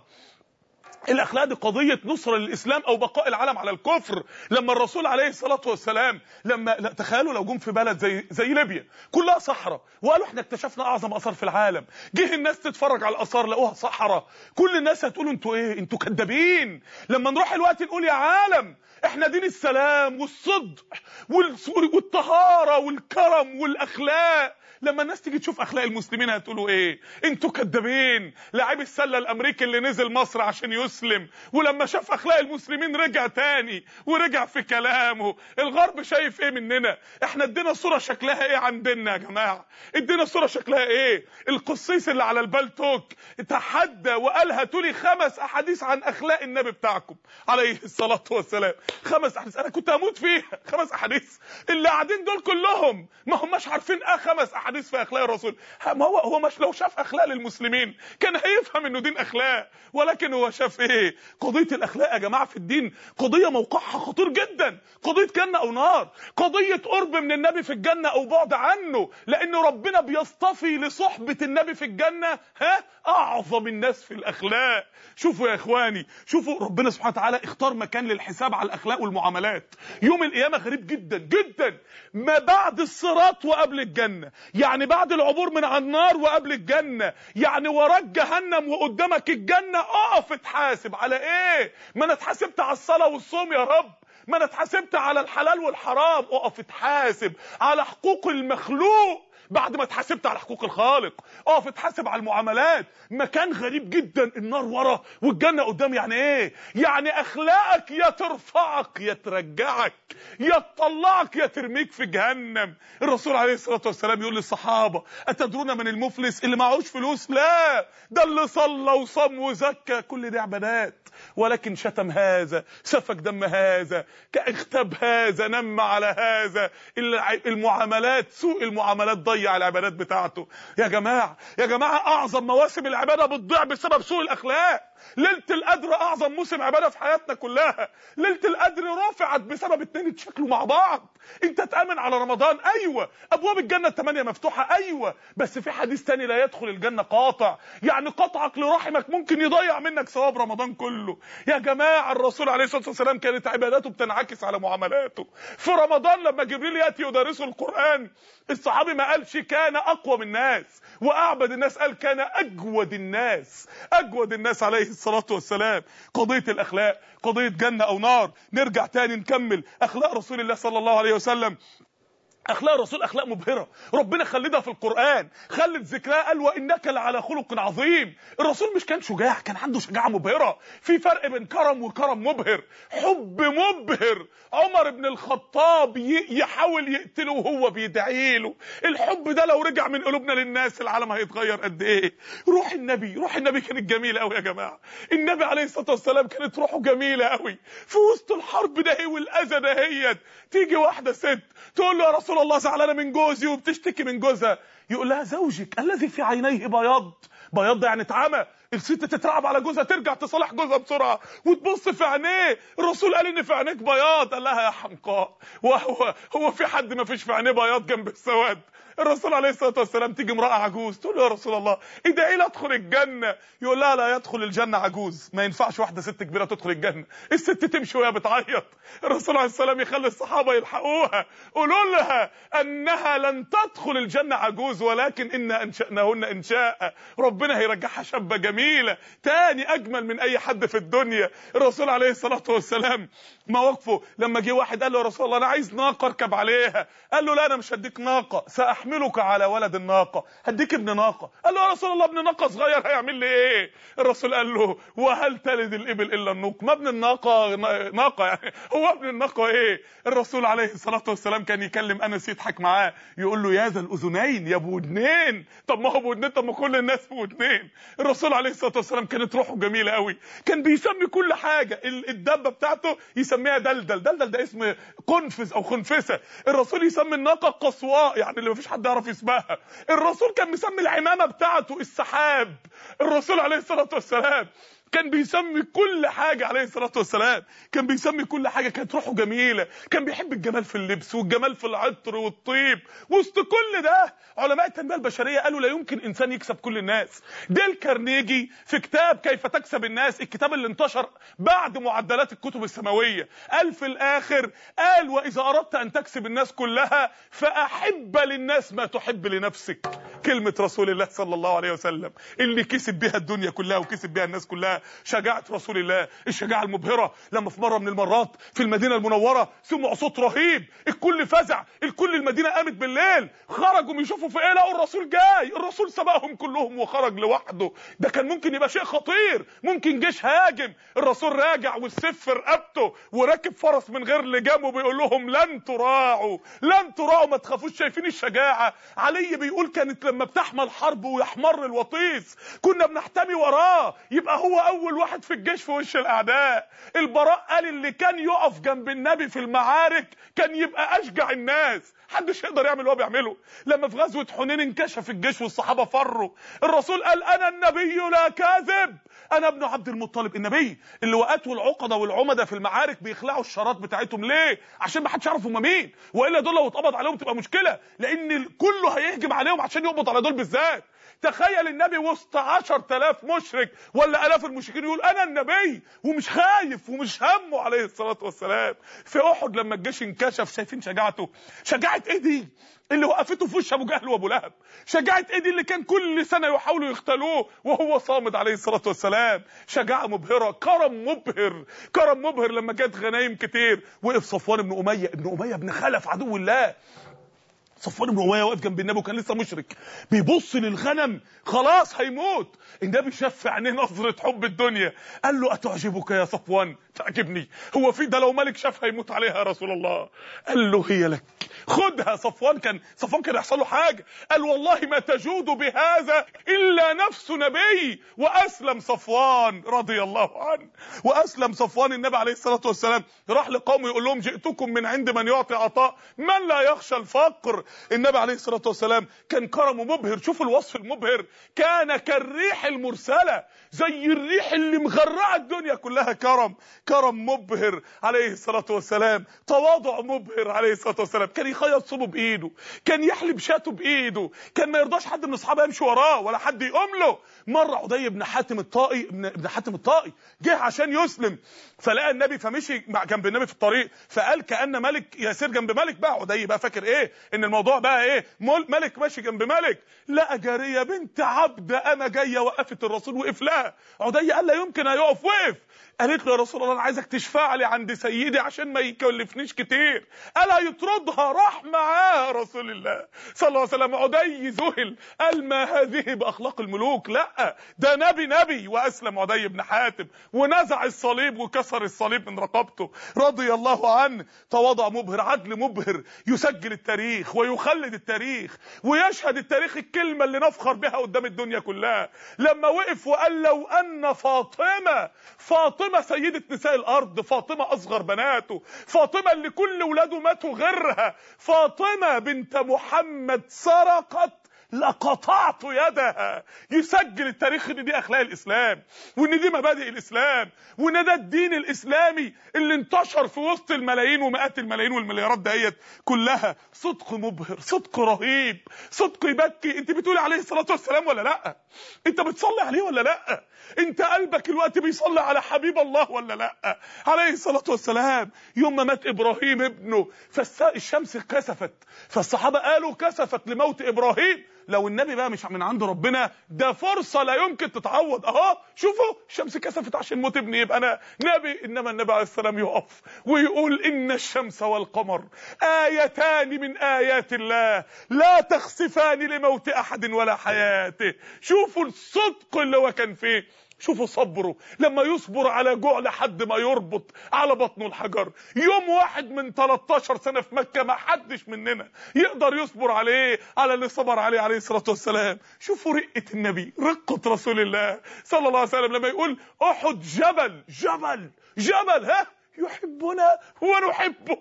الاخلاق دي قضيه نصره للاسلام او بقاء العالم على الكفر لما الرسول عليه الصلاه والسلام لما لا تخيلوا لو جم في بلد زي زي ليبيا كلها صحراء وقالوا احنا اكتشفنا اعظم اثار في العالم جه الناس تتفرج على الاثار لقوها صحراء كل الناس هتقولوا انتوا ايه انتوا كدابين لما نروح الوقت نقول يا عالم احنا دين السلام والصدق والطهاره والكرم والاخلاق لما الناس تيجي تشوف اخلاق المسلمين هتقولوا ايه انتوا كدابين لاعب السله الامريكي اللي نزل مصر عشان يسلم ولما شاف اخلاق المسلمين رجع تاني ورجع في كلامه الغرب شايف ايه مننا احنا ادينا صوره شكلها ايه عن ديننا يا جماعه ادينا صوره شكلها ايه القسيس اللي على البلتوك تحدى وقال هاتوا لي خمس احاديث عن اخلاق النبي بتاعكم عليه الصلاه والسلام خمس احاديث انا كنت هموت فيها خمس احاديث اللي قاعدين دول كلهم ما هماش عارفين اه خمس احاديث في اخلاق الرسول ما هو هو مش لو شاف اخلاق للمسلمين كان هيفهم انه دين اخلاق ولكن هو شاف ايه قضيه الاخلاق يا جماعه في الدين قضيه موقعها خطير جدا قضيه جنه او نار قضيه قرب من النبي في الجنه او بعد عنه لان ربنا بيصطفي لصحبه النبي في الجنه ها اعظم الناس في الاخلاق شوفوا يا اخواني شوفوا ربنا سبحانه وتعالى اختار مكان للحساب على الاخلاق والمعاملات يوم القيامه غريب جدا جدا ما بعد الصراط وقبل الجنه يعني بعد العبور من على النار وقبل الجنه يعني وراك جهنم وقدامك الجنه اقف اتحاسب على ايه ما انا اتحاسبت على الصلاه والصوم يا رب ما انا اتحاسبت على الحلال والحرام اقف اتحاسب على حقوق المخلوق بعد ما اتحاسبت على حقوق الخالق اقف اتحاسب على المعاملات مكان غريب جدا النار ورا والجنه قدام يعني ايه يعني اخلاقك يا ترفعك يا ترجعك يا تطلعك يا ترميك في جهنم الرسول عليه الصلاه والسلام يقول للصحابه اتدرون من المفلس اللي معهوش فلوس لا ده اللي صلى وصام وزكى كل دي عبادات ولكن شتم هذا سفك دم هذا اغتاب هذا نم على هذا المعاملات سوء المعاملات ضيع العبادات بتاعته يا جماعه يا جماعه اعظم مواسم العباده بتضيع بسبب سوء الاخلاق ليله القدر اعظم موسم عباده في حياتنا كلها ليله القدر رفعت بسبب اتنين اتشكلوا مع بعض انت تامن على رمضان ايوه ابواب الجنه الثمانيه مفتوحه ايوه بس في حديث تاني لا يدخل الجنه قاطع يعني قطعك لرحمك ممكن يضيع منك ثواب رمضان كله يا جماعه الرسول عليه الصلاه والسلام كانت عباداته بتنعكس على معاملاته في رمضان لما جبريل ياتي يدرسه القران الصحابي ما قالش كان اقوى من الناس واعبد الناس قال كان اجود الناس اجود الناس عليه الصلاه والسلام قضيه الاخلاق قضيه جنه او نار نرجع تاني نكمل اخلاق رسول الله صلى الله عليه وسلم اخلاق الرسول اخلاق مبهره ربنا خلدها في القران خلت ذكرها قال وانك لعلى خلق عظيم الرسول مش كان شجاع كان عنده شجاعه مبهره في فرق بين كرم وكرم مبهر حب مبهر عمر بن الخطاب يحاول يقتله وهو بيدعي له الحب ده لو رجع من قلوبنا للناس العالم هيتغير قد ايه روح النبي روح النبي كانت جميله قوي يا جماعه النبي عليه الصلاه والسلام كانت روحه جميله قوي في وسط الحرب ده والاذى دهيت تيجي واحده ست تقول له يا رسول الله زعلانه من جوزي وبتشتكي من جوزها يقول لها زوجك الذي في عينيه بياض بياض ده يعني اتعمى الست تترعب على جوزها ترجع تصالح جوزها بسرعه وتبص في عينيه الرسول قال ان في عينيك بياض قال لها يا حمقاء وهو هو في حد ما فيش في عينيه بياض جنب السواد الرسول عليه الصلاه والسلام تيجي امراه عجوز تقول له يا رسول الله ادعي لي ادخل الجنه يقول لها لا يدخل الجنه عجوز ما ينفعش واحده ست كبيره تدخل الجنه الست تمشي وهي بتعيط الرسول عليه السلام يخلي الصحابه يلحقوها قولوا لها انها لن تدخل الجنه عجوز ولكن انا انشاناهن انشاء ربنا هيرجعها شابه جميله تاني اجمل من اي حد في الدنيا الرسول عليه الصلاه والسلام مواقفه لما جه واحد قال له يا رسول الله انا عايز ناقه اركب عليها قال له لا انا مش هديك ناقه ساحملك على ولد الناقه هديك ابن ناقه قال له يا رسول الله ابن ناقه صغير هيعمل لي ايه الرسول قال له وهل تلد الابل الا النوق ما ابن الناقه ناقه يعني هو ابن الناقه ايه الرسول عليه الصلاه والسلام كان يكلم انس يضحك معاه يقول له يا ذا الاذنين يا ابو ودنين طب ما هو ابو ودنين طب ما كل الناس ابو ودنين الرسول عليه الصلاه والسلام كانت روحه جميله قوي كان بيسمي كل حاجه الدبه بتاعته يسميها دلدل دلدل ده اسم قنفذ او خنفسه الرسول يسمي الناقه قصواء يعني اللي مفيش حد يعرف اسمها الرسول كان مسمي العمامه بتاعته السحاب الرسول عليه الصلاه والسلام كان بيسمي كل حاجة عليه الصلاة والسلام كان بيسمي كل حاجة كانت روحه جميلة كان بيحب الجمال في اللبس والجمال في العطر والطيب وسط كل ده علماء التنمية البشرية قالوا لا يمكن إنسان يكسب كل الناس ديل كارنيجي في كتاب كيف تكسب الناس الكتاب اللي انتشر بعد معدلات الكتب السماوية قال في الآخر قال وإذا أردت أن تكسب الناس كلها فأحب للناس ما تحب لنفسك كلمة رسول الله صلى الله عليه وسلم اللي كسب بها الدنيا كلها وكسب بها الناس كلها شجاعة رسول الله الشجاعة المبهرة لما في مرة من المرات في المدينة المنورة سمعوا صوت رهيب الكل فزع الكل المدينة قامت بالليل خرجوا يشوفوا في ايه لقوا الرسول جاي الرسول سبقهم كلهم وخرج لوحده ده كان ممكن يبقى شيء خطير ممكن جيش هاجم الرسول راجع والسيف في رقبته وراكب فرس من غير لجام وبيقول لهم لن تراعوا لن تراعوا ما تخافوش شايفين الشجاعة علي بيقول كانت لما بتحمل حرب ويحمر الوطيس كنا بنحتمي وراه يبقى هو اول واحد في الجيش في وش الاعداء البراء قال اللي كان يقف جنب النبي في المعارك كان يبقى اشجع الناس محدش يقدر يعمل اللي هو بيعمله لما في غزوه حنين انكشف الجيش والصحابه فروا الرسول قال انا النبي لا كاذب انا ابن عبد المطلب النبي اللي وقته العقده والعمده في المعارك بيخلعوا الشارات بتاعتهم ليه عشان ما حدش يعرف هم مين والا دول لو اتقبض عليهم تبقى مشكله لان كله هيهجم عليهم عشان يقبض على دول بالذات تخيل النبي وسط 10000 مشرك ولا الاف المشركين يقول انا النبي ومش خايف ومش همه عليه الصلاه والسلام في احد لما الجيش انكشف شايفين شجاعته شجاعه ايه دي اللي وقفته في وش ابو جهل وابو لهب شجاعه ايه دي اللي كان كل سنه يحاولوا يختلوه وهو صامد عليه الصلاه والسلام شجاعه مبهره كرم مبهر كرم مبهر لما جت غنايم كتير وقف صفوان بن اميه ابن اميه بن خلف عدو الله صفوان بن اميه واقف جنب النبي وكان لسه مشرك بيبص للغنم خلاص هيموت النبي شاف في عينيه نظره حب الدنيا قال له اتعجبك يا صفوان تعجبني هو في ده لو ملك شاف هيموت عليها يا رسول الله قال له هي لك خدها صفوان كان صفوان كان يحصل له حاجه قال والله ما تجود بهذا الا نفس نبي واسلم صفوان رضي الله عنه واسلم صفوان النبي عليه الصلاه والسلام راح لقومه يقول لهم جئتكم من عند من يعطي عطاء من لا يخشى الفقر النبي عليه الصلاه والسلام كان كرمه مبهر شوفوا الوصف المبهر كان كالريح المرسله زي الريح اللي مغرقه الدنيا كلها كرم كرم مبهر عليه الصلاه والسلام تواضع مبهر عليه الصلاه والسلام كان يخيط صوبه بايده كان يحلب شاته بايده كان ما يرضاش حد من اصحابه يمشي وراه ولا حد يقوم له مره عدي بن حاتم الطائي ابن حاتم الطائي جه عشان يسلم فلقى النبي فمشي مع جنب النبي في الطريق فقال كان ملك يسير جنب ملك بقى عدي بقى فاكر ايه ان الموضوع بقى ايه مل- ملك ماشي جنب ملك لقى جاريه بنت عبد انا جايه وقفت الرسول وقف لها عدي قال لا يمكن هيقف وقف قالت له يا رسول الله انا عايزك تشفع لي عند سيدي عشان ما يكلفنيش كتير قال هيطردها راح معاها رسول الله صلى الله عليه وسلم عدي ذهل قال ما هذه باخلاق الملوك لا ده نبي نبي واسلم عدي بن حاتم ونزع الصليب وكسر الصليب من رقبته رضي الله عنه تواضع مبهر عدل مبهر يسجل التاريخ ويخلد التاريخ ويشهد التاريخ الكلمه اللي نفخر بها قدام الدنيا كلها لما وقف وقال لو ان فاطمه فاطمه سيده نساء الارض فاطمه اصغر بناته فاطمه اللي كل ولاده ماتوا غيرها فاطمه بنت محمد سرقت لقطعت يدها يسجل التاريخ ان دي اخلاق الاسلام وان دي مبادئ الاسلام وان ده الدين الاسلامي اللي انتشر في وسط الملايين ومئات الملايين والمليارات ديت كلها صدق مبهر صدق رهيب صدق يبكي انت بتقولي عليه الصلاه والسلام ولا لا انت بتصلي عليه ولا لا انت قلبك الوقت بيصلي على حبيب الله ولا لا عليه الصلاه والسلام يوم ما مات ابراهيم ابنه فالشمس كسفت فالصحابه قالوا كسفت لموت ابراهيم لو النبي بقى مش من عند ربنا ده فرصه لا يمكن تتعوض اهو شوفوا الشمس كسفت عشان موت ابني يبقى انا نبي انما النبي عليه السلام يقف ويقول ان الشمس والقمر ايتان من ايات الله لا تخسفان لموت احد ولا حياته شوفوا الصدق اللي هو كان فيه شوفوا صبره لما يصبر على جوع لحد ما يربط على بطنه الحجر يوم واحد من 13 سنة في مكة ما حدش مننا يقدر يصبر عليه على اللي صبر عليه عليه الصلاة والسلام شوفوا رقة النبي رقة رسول الله صلى الله عليه وسلم لما يقول أحد جبل جبل جبل ها يحبنا ونحبه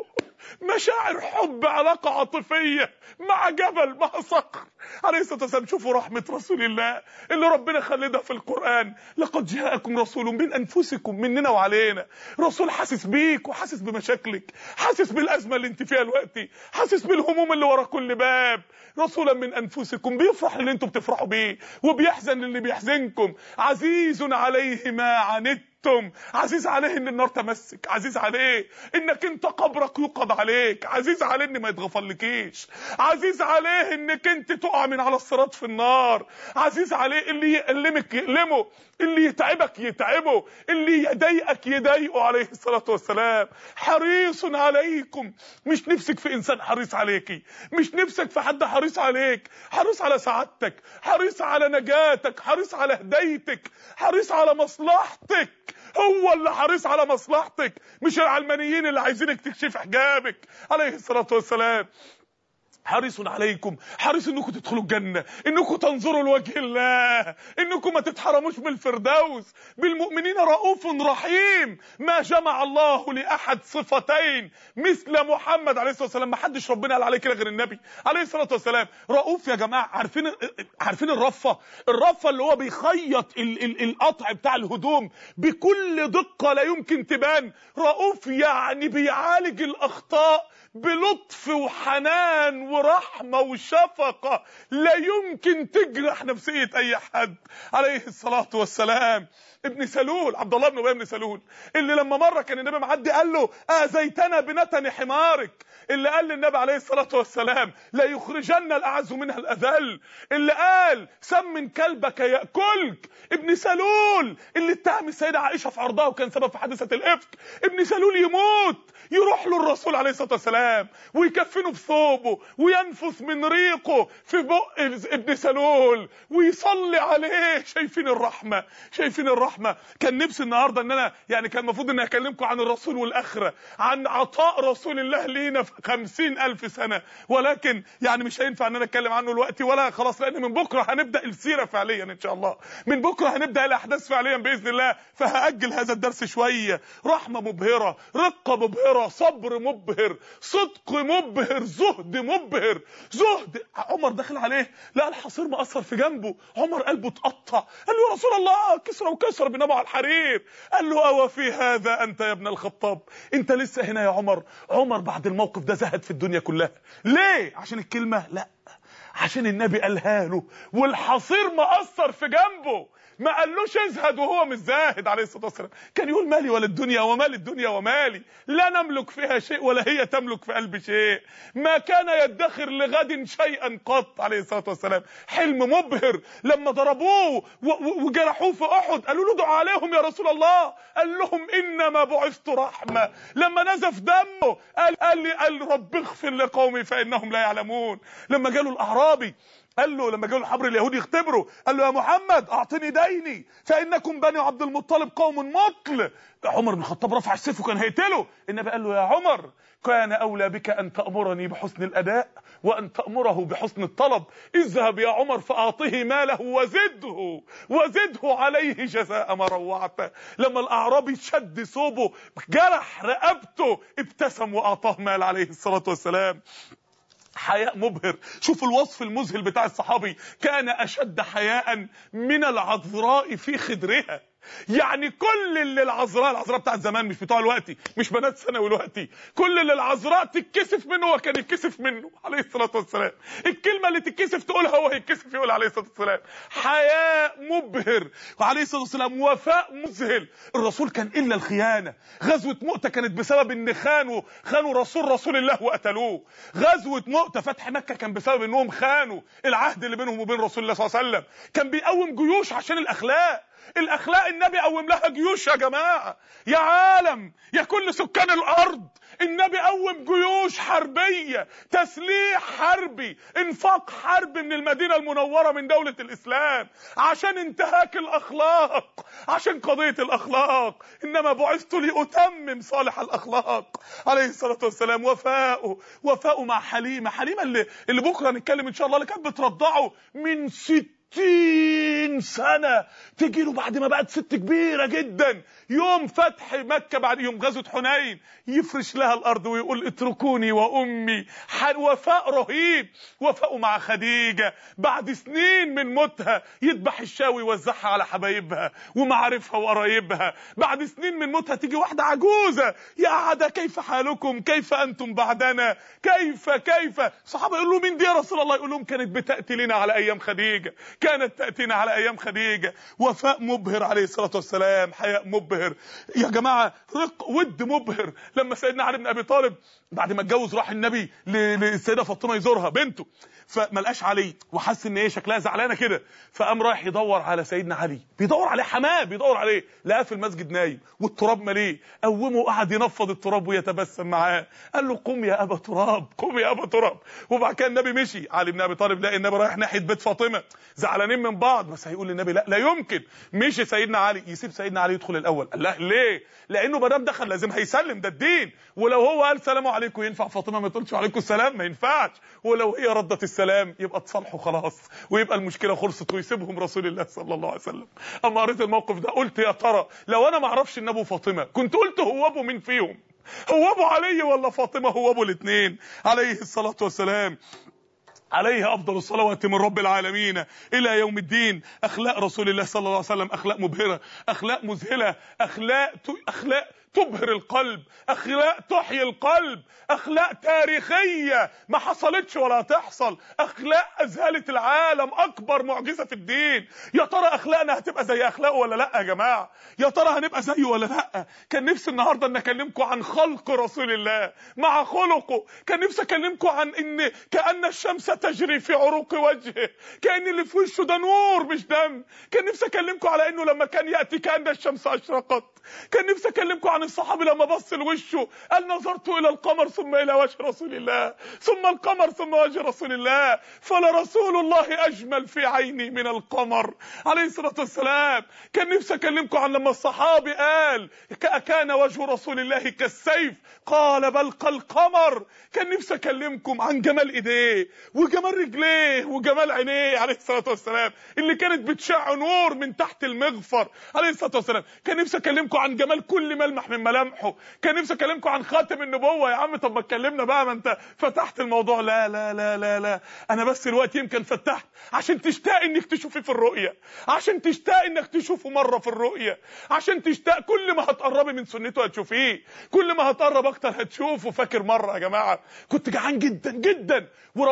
مشاعر حب علاقة عاطفية مع جبل مع صخر عليه الصلاة والسلام شوفوا رحمة رسول الله اللي ربنا خلدها في القرآن لقد جاءكم رسول من أنفسكم مننا وعلينا رسول حاسس بيك وحاسس بمشاكلك حاسس بالأزمة اللي انت فيها دلوقتي حاسس بالهموم اللي ورا كل باب رسولا من أنفسكم بيفرح اللي انتم بتفرحوا بيه وبيحزن اللي بيحزنكم عزيز عليه ما عنتم انتم عزيز عليه ان النار تمسك عزيز عليه انك انت قبرك يوقظ عليك عزيز عليه ان ما يتغفرلكيش عزيز عليه انك انت تقع من على الصراط في النار عزيز عليه اللي يألمك يألمه اللي يتعبك يتعبه اللي يضايقك يضايقه عليه الصلاة والسلام حريص عليكم مش نفسك في انسان حريص عليكي مش نفسك في حد حريص عليك حريص على سعادتك حريص على نجاتك حريص على هدايتك حريص على مصلحتك هو اللي حريص على مصلحتك مش العلمانيين اللي عايزينك تكشف حجابك عليه الصلاة والسلام حريص عليكم حريص انكم تدخلوا الجنة انكم تنظروا لوجه الله انكم ما تتحرموش من الفردوس بالمؤمنين رؤوف رحيم ما جمع الله لاحد صفتين مثل محمد عليه الصلاة والسلام ما حدش ربنا قال عليه كده غير النبي عليه الصلاة والسلام رؤوف يا جماعة عارفين عارفين الرفة الرفة اللي هو بيخيط ال ال القطع بتاع الهدوم بكل دقة لا يمكن تبان رؤوف يعني بيعالج الاخطاء بلطف وحنان ورحمة وشفقة لا يمكن تجرح نفسية أي حد عليه الصلاة والسلام ابن سلول عبد الله بن ابي بن سلول اللي لما مره كان النبي معدي قال له اذيتنا بنتن حمارك اللي قال للنبي عليه الصلاه والسلام لا يخرجن الاعز منها الاذل اللي قال سمن كلبك ياكلك ابن سلول اللي اتهم السيده عائشه في عرضها وكان سبب في حادثه الافك ابن سلول يموت يروح له الرسول عليه الصلاه والسلام ويكفنه بثوبه وينفث من ريقه في بق ابن سلول ويصلي عليه شايفين الرحمه شايفين الرحمه كان نفسي النهارده ان انا يعني كان المفروض ان اكلمكم عن الرسول والاخره عن عطاء رسول الله لينا في خمسين الف سنه ولكن يعني مش هينفع ان انا اتكلم عنه دلوقتي ولا خلاص لان من بكره هنبدا السيره فعليا ان شاء الله من بكره هنبدا الاحداث فعليا باذن الله فهاجل هذا الدرس شويه رحمه مبهره رقه مبهره صبر مبهر صدق مبهر زهد مبهر زهد عمر داخل عليه لقى الحصير مأثر في جنبه عمر قلبه اتقطع قال له يا رسول الله كسرى وكسر بنبع على الحرير قال له أو في هذا أنت يا ابن الخطاب أنت لسه هنا يا عمر عمر بعد الموقف ده زهد في الدنيا كلها ليه عشان الكلمة لا عشان النبي قالها له والحصير مأثر في جنبه ما قالوش ازهد وهو مش زاهد عليه الصلاه والسلام كان يقول مالي ولا الدنيا ومال الدنيا ومالي لا نملك فيها شيء ولا هي تملك في قلبي شيء ما كان يدخر لغد شيئا قط عليه الصلاه والسلام حلم مبهر لما ضربوه وجرحوه في احد قالوا له دعوا عليهم يا رسول الله قال لهم انما بعثت رحمه لما نزف دمه قال قال لي قال رب اغفر لقومي فانهم لا يعلمون لما جاله الاعرابي قال له لما جاءوا الحبر اليهود يختبروا قال له يا محمد اعطني ديني فانكم بني عبد المطلب قوم مطل عمر بن الخطاب رفع السيف وكان هيقتله النبي قال له يا عمر كان اولى بك ان تامرني بحسن الاداء وان تامره بحسن الطلب اذهب يا عمر فاعطه ماله وزده وزده عليه جزاء ما روعته لما الاعرابي شد ثوبه جرح رقبته ابتسم واعطاه مال عليه الصلاه والسلام حياء مبهر شوف الوصف المذهل بتاع الصحابي كان اشد حياء من العذراء في خدرها يعني كل اللي العذراء العذراء بتاعت زمان مش بتوع دلوقتي مش بنات ثانوي دلوقتي كل اللي العذراء تتكسف منه هو كان يتكسف منه عليه الصلاه والسلام الكلمه اللي تتكسف تقولها هو يتكسف يقول عليه الصلاه والسلام حياء مبهر وعليه الصلاه والسلام وفاء مذهل الرسول كان الا الخيانه غزوه مؤته كانت بسبب ان خانوا خانوا رسول رسول الله وقتلوه غزوه مؤته فتح مكه كان بسبب انهم خانوا العهد اللي بينهم وبين رسول الله صلى الله عليه وسلم كان بيقوم جيوش عشان الاخلاق الاخلاق النبي قوم لها جيوش يا جماعه يا عالم يا كل سكان الارض النبي قوم جيوش حربيه تسليح حربي انفاق حربي من المدينه المنوره من دوله الاسلام عشان انتهاك الاخلاق عشان قضيه الاخلاق انما بعثت لاتمم صالح الاخلاق عليه الصلاه والسلام وفاؤه وفاؤه مع حليمه حليمه اللي اللي بكره نتكلم ان شاء الله اللي كانت بترضعه من ست ستين سنة تجي له بعد ما بقت ست كبيرة جدا يوم فتح مكة بعد يوم غزوة حنين يفرش لها الأرض ويقول اتركوني وأمي وفاء رهيب وفاء مع خديجة بعد سنين من موتها يذبح الشاوي ويوزعها على حبايبها ومعارفها وقرايبها بعد سنين من موتها تيجي واحدة عجوزة يا عدا كيف حالكم كيف أنتم بعدنا كيف كيف صحابة يقولوا مين دي يا رسول الله يقول لهم كانت بتأتي لنا على أيام خديجة كانت تأتينا على أيام خديجة وفاء مبهر عليه الصلاة والسلام حياء مبهر يا جماعة رق ود مبهر لما سيدنا علي بن أبي طالب بعد ما اتجوز راح النبي للسيدة فاطمة يزورها بنته فما لقاش علي وحس ان ايه شكلها زعلانه كده فقام رايح يدور على سيدنا علي بيدور عليه حماه بيدور عليه لقاه في المسجد نايم والتراب مليه قومه وقعد ينفض التراب ويتبسم معاه قال له قم يا ابا تراب قم يا ابا تراب وبعد كده النبي مشي علي بن ابي طالب لقى النبي رايح ناحيه بيت فاطمه زعلانين من بعض بس هيقول للنبي لا لا يمكن مشي سيدنا علي يسيب سيدنا علي يدخل الاول قال لا ليه لانه ما دام دخل لازم هيسلم ده الدين ولو هو قال سلام عليكم ينفع فاطمه ما تقولش عليكم السلام ما ينفعش ولو هي ردت السلام يبقى تصالحوا خلاص ويبقى المشكله خلصت ويسيبهم رسول الله صلى الله عليه وسلم اما قريت الموقف ده قلت يا ترى لو انا ما اعرفش ان ابو فاطمه كنت قلت هو ابو مين فيهم هو ابو علي ولا فاطمه هو ابو الاثنين عليه الصلاه والسلام عليه افضل الصلوات من رب العالمين الى يوم الدين اخلاق رسول الله صلى الله عليه وسلم اخلاق مبهره اخلاق مذهله اخلاق اخلاق تبهر القلب اخلاق تحيي القلب اخلاق تاريخيه ما حصلتش ولا هتحصل اخلاق اذهلت العالم اكبر معجزه في الدين يا ترى اخلاقنا هتبقى زي اخلاقه ولا لا يا جماعه يا ترى هنبقى زيه ولا لا كان نفسي النهارده ان اكلمكم عن خلق رسول الله مع خلقه كان نفسي اكلمكم عن ان كان الشمس تجري في عروق وجهه كان اللي في وشه ده نور مش دم كان نفسي اكلمكم على انه لما كان ياتي كان الشمس اشرقت كان نفسي اكلمكم عن الصحابي لما بص لوشه قال نظرت الى القمر ثم الى وجه رسول الله ثم القمر ثم وجه رسول الله فلرسول الله اجمل في عيني من القمر عليه الصلاه والسلام كان نفسي اكلمكم عن لما الصحابي قال كان وجه رسول الله كالسيف قال بل كالقمر كان نفسي اكلمكم عن جمال ايديه وجمال رجليه وجمال عينيه عليه الصلاه والسلام اللي كانت بتشع نور من تحت المغفر عليه الصلاه والسلام كان نفسي اكلمكم عن جمال كل ملمح من ملامحه كان نفسي اكلمكم عن خاتم النبوه يا عم طب ما اتكلمنا بقى ما انت فتحت الموضوع لا لا لا لا لا انا بس الوقت يمكن فتحت عشان تشتاق انك تشوفيه في الرؤيه عشان تشتاق انك تشوفه مره في الرؤيه عشان تشتاق كل ما هتقربي من سنته هتشوفيه كل ما هتقرب اكتر هتشوفه فاكر مره يا جماعه كنت جعان جدا جدا وروحت البيت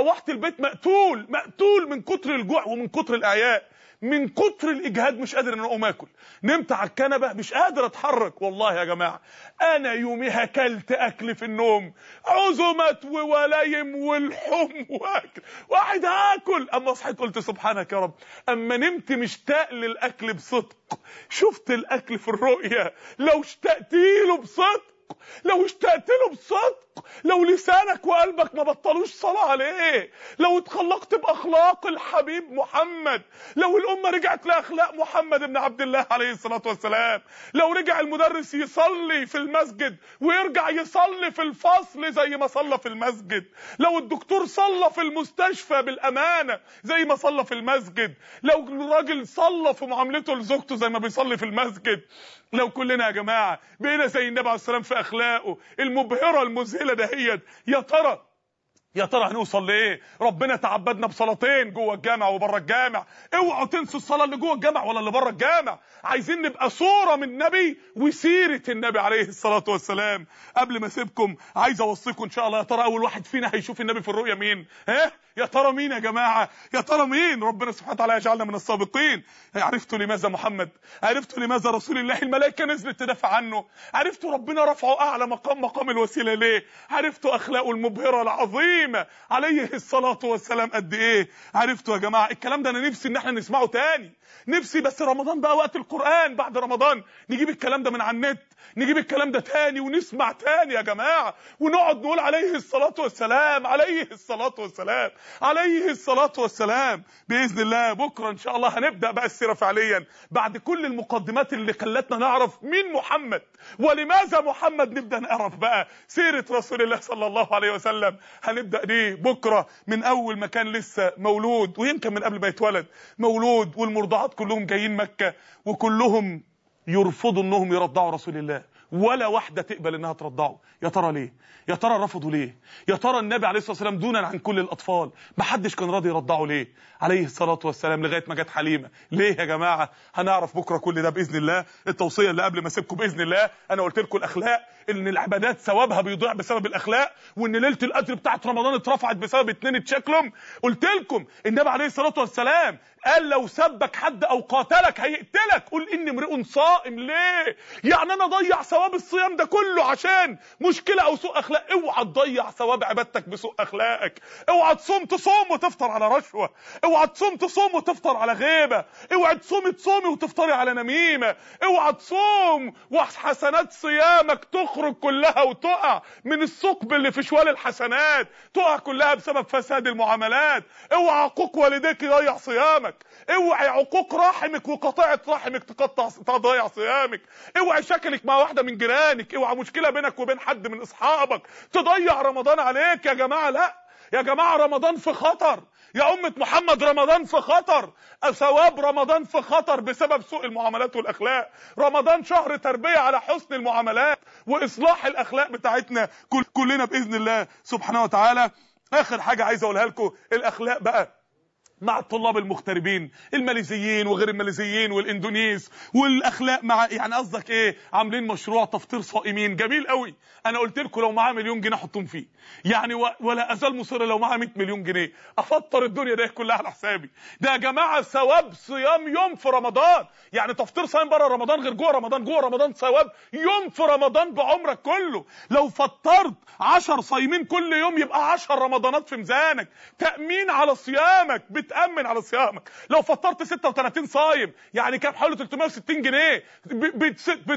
البيت مقتول مقتول من كتر الجوع ومن كتر الاعياء من كتر الاجهاد مش قادر ان أنا اقوم اكل نمت على الكنبه مش قادر اتحرك والله يا جماعه انا يوميها كلت اكل في النوم عزمت وولايم والحم واكل واحد هاكل اما صحيت قلت سبحانك يا رب اما نمت مشتاق للاكل بصدق شفت الاكل في الرؤيه لو اشتقت له بصدق لو اشتقت له بصدق لو لسانك وقلبك ما بطلوش صلاة عليه لو اتخلقت بأخلاق الحبيب محمد لو الأمة رجعت لأخلاق محمد بن عبد الله عليه الصلاة والسلام لو رجع المدرس يصلي في المسجد ويرجع يصلي في الفصل زي ما صلى في المسجد لو الدكتور صلى في المستشفى بالأمانة زي ما صلى في المسجد لو الراجل صلى في معاملته لزوجته زي ما بيصلي في المسجد لو كلنا يا جماعة بقينا زي النبي عليه السلام في أخلاقه المبهرة المذهلة دهيت يا ترى يا ترى هنوصل لايه ربنا تعبدنا بصلاتين جوه الجامع وبره الجامع اوعوا تنسوا الصلاه اللي جوه الجامع ولا اللي بره الجامع عايزين نبقى صوره من النبي وسيره النبي عليه الصلاه والسلام قبل ما اسيبكم عايز اوصيكم ان شاء الله يا ترى اول واحد فينا هيشوف النبي في الرؤيا مين ها يا ترى مين يا جماعه يا ترى مين ربنا سبحانه وتعالى يجعلنا من السابقين عرفتوا لماذا محمد عرفتوا لماذا رسول الله الملائكه نزلت تدافع عنه عرفتوا ربنا رفعه اعلى مقام مقام الوسيله ليه عرفتوا اخلاقه المبهره العظيمه عليه الصلاه والسلام قد ايه عرفتوا يا جماعه الكلام ده انا نفسي ان احنا نسمعه تاني نفسي بس رمضان بقى وقت القران بعد رمضان نجيب الكلام ده من على النت نجيب الكلام ده تاني ونسمع تاني يا جماعه ونقعد نقول عليه الصلاه والسلام عليه الصلاه والسلام عليه الصلاه والسلام باذن الله بكره ان شاء الله هنبدا بقى السيره فعليا بعد كل المقدمات اللي خلتنا نعرف مين محمد ولماذا محمد نبدا نعرف بقى سيره رسول الله صلى الله عليه وسلم هنبدا دي بكره من اول ما كان لسه مولود ويمكن من قبل ما يتولد مولود والمرضعات كلهم جايين مكه وكلهم يرفضوا انهم يرضعوا رسول الله ولا واحده تقبل انها ترضعه يا ترى ليه يا ترى رفضوا ليه يا ترى النبي عليه الصلاه والسلام دونا عن كل الاطفال ما حدش كان راضي يرضعه ليه عليه الصلاه والسلام لغايه ما جت حليمه ليه يا جماعه هنعرف بكره كل ده باذن الله التوصيه اللي قبل ما اسيبكم باذن الله انا قلت لكم الاخلاق ان العبادات ثوابها بيضيع بسبب الاخلاق وان ليله القدر بتاعت رمضان اترفعت بسبب اتنين اتشكلهم قلت لكم النبي عليه الصلاه والسلام قال لو سبك حد او قاتلك هيقتلك قول اني امرئ صائم ليه يعني انا اضيع ثواب الصيام ده كله عشان مشكله او سوء اخلاق اوعى تضيع ثواب عبادتك بسوء اخلاقك اوعى تصوم تصوم وتفطر على رشوه اوعى تصوم تصوم وتفطر على غيبه اوعى تصومي تصومي وتفطري على نميمه اوعى تصوم وحسنات صيامك تخرج كلها وتقع من الثقب اللي في شوال الحسنات تقع كلها بسبب فساد المعاملات اوعى عقوق والديك يضيع صيامك اوعي عقوق رحمك وقطيعه رحمك تقطع تضيع صيامك اوعي شكلك مع واحده من جيرانك اوعى مشكله بينك وبين حد من اصحابك تضيع رمضان عليك يا جماعه لا يا جماعه رمضان في خطر يا أمة محمد رمضان في خطر ثواب رمضان في خطر بسبب سوء المعاملات والأخلاق رمضان شهر تربية على حسن المعاملات وإصلاح الأخلاق بتاعتنا كل كلنا بإذن الله سبحانه وتعالى آخر حاجة عايز أقولها لكم الأخلاق بقى مع الطلاب المغتربين الماليزيين وغير الماليزيين والاندونيس والاخلاق مع يعني قصدك ايه عاملين مشروع تفطير صائمين جميل قوي انا قلت لكم لو معاه مليون جنيه احطهم فيه يعني و... ولا ازال مصر لو معاه 100 مليون جنيه افطر الدنيا دي كلها على حسابي ده يا جماعه ثواب صيام يوم في رمضان يعني تفطير صايم بره رمضان غير جوه رمضان جوه رمضان ثواب يوم في رمضان بعمرك كله لو فطرت 10 صايمين كل يوم يبقى 10 رمضانات في ميزانك تامين على صيامك بتامن على صيامك لو فطرت 36 صايم يعني كام حوالي 360 جنيه ب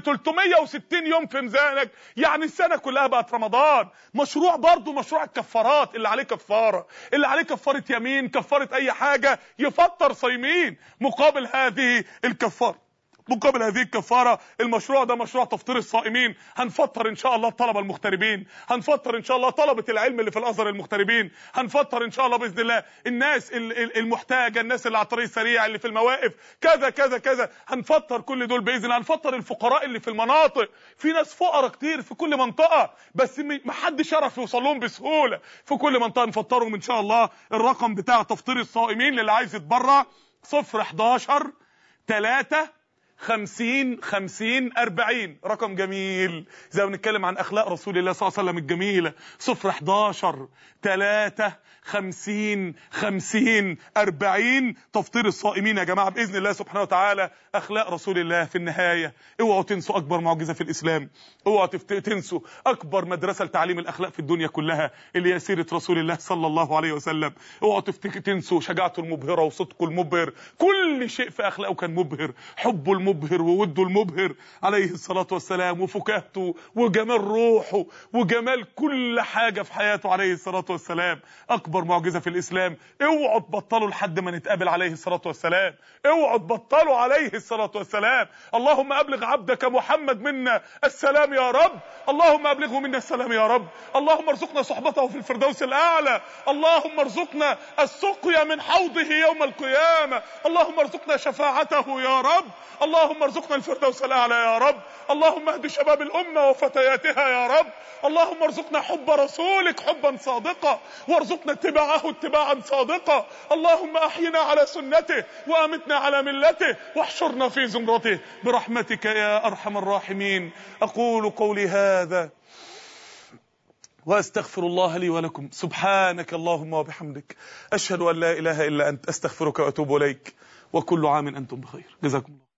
360 يوم في ميزانك يعني السنه كلها بقت رمضان مشروع برضه مشروع الكفارات اللي عليه كفاره اللي عليه كفاره يمين كفاره اي حاجه يفطر صايمين مقابل هذه الكفاره مقابل هذه الكفاره المشروع ده مشروع تفطير الصائمين هنفطر ان شاء الله الطلبه المغتربين هنفطر ان شاء الله طلبه العلم اللي في الازهر المغتربين هنفطر ان شاء الله باذن الله الناس المحتاجه الناس اللي على الطريق السريع اللي في المواقف كذا كذا كذا هنفطر كل دول باذن الله هنفطر الفقراء اللي في المناطق في ناس فقراء كتير في كل منطقه بس ما حدش يعرف يوصل لهم بسهوله في كل منطقه نفطرهم ان شاء الله الرقم بتاع تفطير الصائمين للي عايز يتبرع 0 11 3 خمسين خمسين أربعين رقم جميل زي ما بنتكلم عن أخلاق رسول الله صلى الله عليه وسلم الجميلة صفر 11 3 خمسين خمسين أربعين تفطير الصائمين يا جماعة بإذن الله سبحانه وتعالى أخلاق رسول الله في النهاية اوعوا تنسوا أكبر معجزة في الإسلام اوعوا تفت- تنسوا أكبر مدرسة لتعليم الأخلاق في الدنيا كلها اللي هي سيرة رسول الله صلى الله عليه وسلم اوعوا تفتك تنسوا شجاعته المبهرة وصدقه المبهر كل شيء في أخلاقه كان مبهر حبه المبهر ووده المبهر عليه الصلاة والسلام وفكاهته وجمال روحه وجمال كل حاجة في حياته عليه الصلاة والسلام أكبر معجزة في الإسلام اوعوا تبطلوا لحد ما نتقابل عليه الصلاة والسلام اوعوا تبطلوا عليه الصلاة والسلام اللهم أبلغ عبدك محمد منا السلام يا رب اللهم أبلغه منا السلام يا رب اللهم ارزقنا صحبته في الفردوس الأعلى اللهم ارزقنا السقيا من حوضه يوم القيامة اللهم ارزقنا شفاعته يا رب اللهم ارزقنا الفردوس الأعلى يا رب اللهم اهد شباب الأمة وفتياتها يا رب اللهم ارزقنا حب رسولك حبا صادقا وارزقنا اتباعه اتباعا صادقا اللهم احينا على سنته وامتنا على ملته واحشرنا في زمرته برحمتك يا ارحم الراحمين اقول قولي هذا واستغفر الله لي ولكم سبحانك اللهم وبحمدك اشهد ان لا اله الا انت استغفرك واتوب اليك وكل عام انتم بخير جزاكم الله